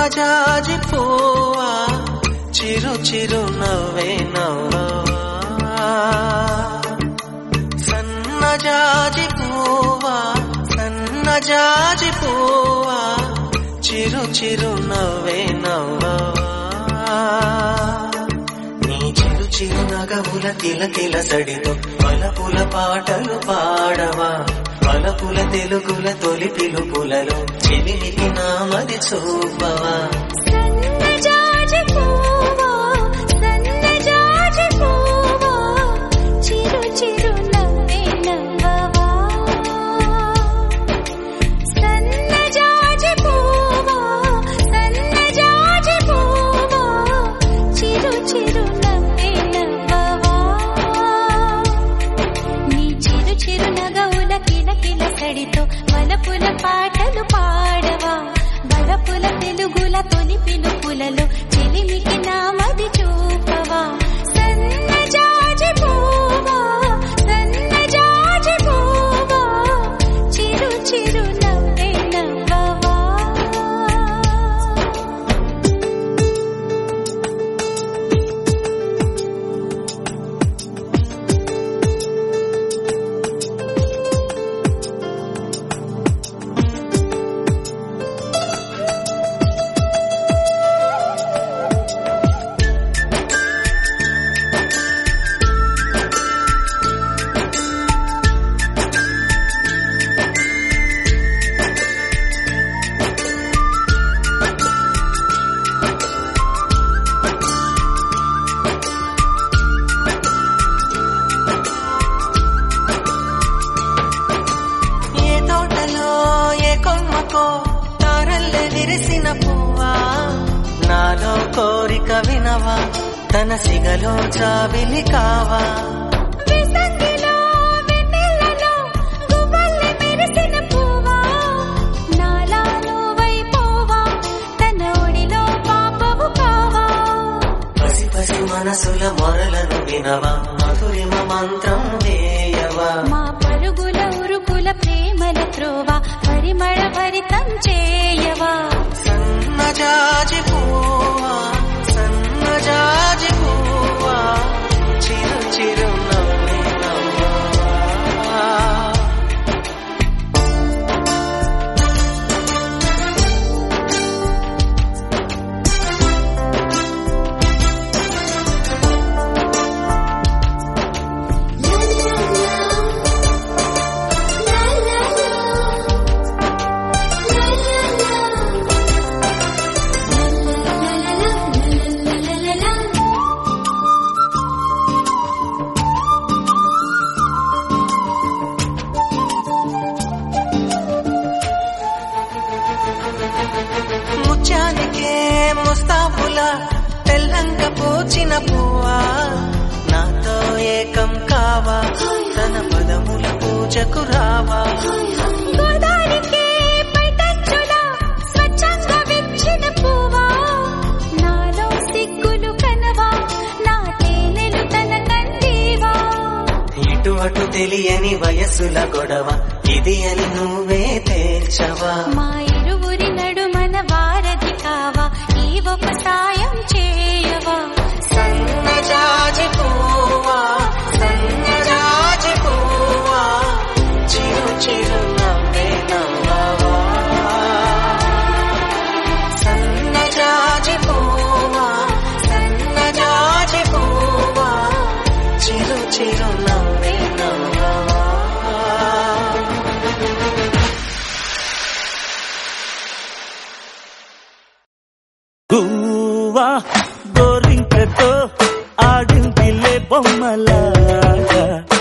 సన్నజాజి పువ్వా చిరు చిరు నవ్వే నవ్వా సన్నజాజి పువ్వా సన్నజాజి పువ్వా చిరు చిరు నవ్వే నవ్వా నీ చిరు చిరు నగవుల తిల తిల సడితో పలపుల పాటలు పాడవా పలపుల తెలుగుల తొలి పిలుపులలో చెవినికి నామది చూపవా సన్నజాజి పువ్వా సన్నజాజి పువ్వా చిరు చిరు నవ్వే నవ్వవా సన్నజాజి పువ్వా సన్నజాజి పువ్వా చిరు చిరు నవ్వే నవ్వవా నీ చిరు చిరు నగవుల కిలకిల సడితో వలపుల పాటలు పాడవా వలపుల తెలుగుల తొలి పిలుపులలో చెలిమికి నామది చూపవా సన్నజాజి పువ్వా సన్నజాజి పువ్వా చిరు చిరు నవ్వే నవ్వవా ఏ తోటలో ఏ కొమ్మకో తారల్లే విరిసిన పువ్వా నాలో కోరిక వినవా తన సిగలో జాబిలి కావా విసంగిలో వెన్నెలలో గువ్వల్లె మెరిసిన పువ్వా నాలాలో వైపోవా తన ఒడిలో పాపవు కావా పసి పసి మనసుల మొరలను వినవా మధురిమ మంత్రం వేయవా మా పరుగుల ఉరుకుల ప్రేమల త్రోవా పరిమళ భరితం చేయవా సన్నజాజి పువ్వా సన్నజాజి పువ్వా చిరు చిరు నవ్వే నవ్వా ముత్యానికే ముస్తాబుల తెల్లంగా పూచిన పువ్వా నాతో ఏకం కావా తన పదముల పూజకు రావా గోదారికే పైటంచులా స్వచ్ఛంగా విచ్చిన పువ్వా నాలో సిగ్గులు కనవా నా తేనెలు తన కందీవా ఇటు అటు తెలియని వయసుల గొడవ ఇది అని నువ్వే తేల్చవా మా ఇరువురి నడుమన వారధి కావా ఈ ఒక సాయం చేయవా సన్నజాజి పువ్వా సన్నజాజి పువ్వా చిరు చిరు నవ్వే నవ్వవా సన్నజాజి పువ్వా సన్నజాజి పువ్వా చిరు చిరు నవ్వే నవ్వవా గువ్వా గోరింకతో ఆడిందిలే బొమ్మలాగా